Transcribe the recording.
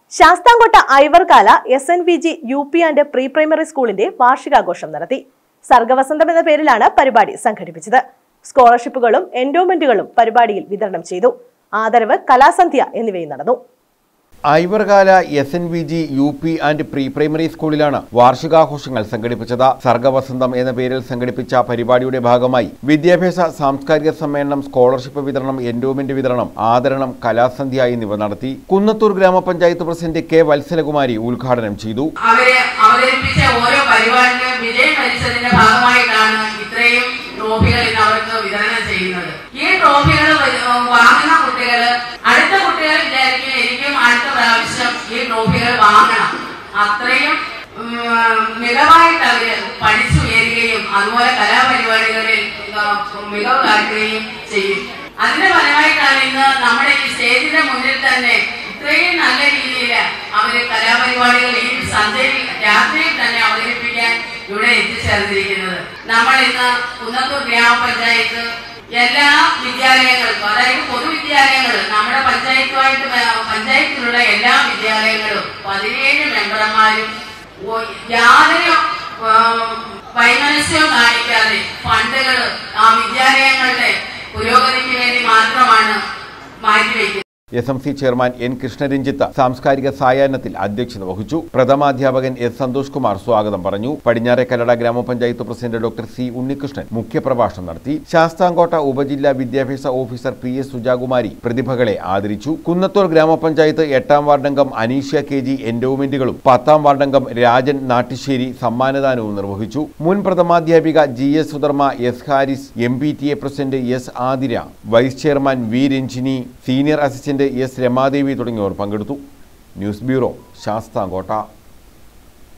Sasthamkotta Aivarkala S N V G U P and pre primary സ്കൂളിന്റെ വാർഷികാഘോഷം നടത്തി സർഗവസന്തം എന്ന പേരിലാണ് പരിപാടി സംഘടിപ്പിച്ചത് സ്കോളർഷിപ്പുകളും എൻഡോമെന്റുകളും പരിപാടിയിൽ വിതരണം ചെയ്തു ആദരവ് കലാസന്ധ്യ എന്നിവയും നടന്നു Aivarkala S N V G U P and pre primary സ്കൂളിലാണ് വാർഷികാഘോഷങ്ങൾ സംഘടിപ്പിച്ചത് സർഗവസന്തം എന്ന പേരിൽ സംഘടിപ്പിച്ച പരിപാടിയുടെ ഭാഗമായി വിദ്യാഭ്യാസ സാംസ്കാരിക സമ്മേളനം സ്കോളർഷിപ്പ് വിതരണം എൻഡോമെന്റ് വിതരണം ആദരണം കലാസന്ധ്യ എന്നിവ നടത്തി കുന്നത്തൂർ ഗ്രാമപഞ്ചായത്ത് പ്രസിഡന്റ് കെ വത്സലകുമാരി ഉദ്ഘാടനം ചെയ്തു അവര് അവതരിപ്പിച്ച ഓരോ പരിപാടികളും വിജയം വരിച്ചതിന്റെ ഭാഗമായിട്ടാണ് ഇത്രയും ട്രോഫികൾ ഇന്ന് അവർക്ക് വിതരണം ചെയ്യുന്നത് ഈ ട്രോഫികൾ വാങ്ങുന്ന കുട്ടികൾ അടുത്ത കുട്ടികൾ വിചാരിക്കും എനിക്കും അടുത്ത പ്രാവശ്യം ഈ ട്രോഫികൾ വാങ്ങണം അത്രയും ഉം, മികവായിട്ട് അവര് പഠിച്ചുയരുകയും അതുപോലെ കലാപരിപാടികളിൽ ഉം, മികവ് കാട്ടുകയും ചെയ്യും അതിന്റെ ഫലമായിട്ടാണ് ഇന്ന് നമ്മുടെ ഈ സ്റ്റേജിന്റെ മുന്നിൽ തന്നെ ഇത്രയും നല്ല രീതിയിൽ അവര് കലാപരിപാടികൾ ഈ സന്ധ്യയിൽ രാത്രിയിൽ തന്നെ അവതരിപ്പിക്കാൻ ഇവിടെ എത്തിച്ചേർന്നിരിക്കുന്നത് നമ്മൾ ഇന്ന് കുന്നത്തൂർ ഗ്രാമപഞ്ചായത്ത് എല്ലാ വിദ്യാലയങ്ങൾക്കും അതായത് പൊതുവിദ്യാലയങ്ങൾ നമ്മുടെ പഞ്ചായത്തുമായിട്ട് ബ- പഞ്ചായത്തിലുള്ള എല്ലാ വിദ്യാലയങ്ങളും പതിനേഴ് മെമ്പർമാരും ഒ- യാതൊരു ആ, വൈമനസ്യവും കാണിക്കാതെ ഫണ്ടുകൾ ആ വിദ്യാലയങ്ങളുടെ പുരോഗതിക്ക് വേണ്ടി മാത്രമാണ് മാറ്റിവെക്കുന്നത് S M C chairman N Krishnaranjith സാംസ്കാരിക സായാഹ്നത്തിൽ അധ്യക്ഷത വഹിച്ചു പ്രഥമാധ്യാപകൻ എസ് സന്തോഷ് കുമാർ സ്വാഗതം പറഞ്ഞു പടിഞ്ഞാറെ കല്ലട ഗ്രാമപഞ്ചായത്ത് പ്രസിഡന്റ് ഡോക്ടർ സി ഉണ്ണികൃഷ്ണൻ മുഖ്യപ്രഭാഷണം നടത്തി ശാസ്താംകോട്ട ഉപജില്ലാ വിദ്യാഭ്യാസ ഓഫീസർ പി എസ് സുജാകുമാരി പ്രതിഭകളെ ആദരിച്ചു കുന്നത്തൂർ ഗ്രാമപഞ്ചായത്ത് എട്ടാം വാർഡംഗം അനീഷ്യ കെ ജി എൻഡോമെന്റുകളും പത്താം വാർഡംഗം രാജൻ നാട്ടിശ്ശേരി സമ്മാനദാനവും നിർവഹിച്ചു മുൻ പ്രഥമാധ്യാപിക G S Sudharma S Haris M P T A president S Athira vice chairman V Ranjini senior assistant S Ramadevi തുടങ്ങിയവർ പങ്കെടുത്തു ന്യൂസ് ബ്യൂറോ ശാസ്താംകോട്ട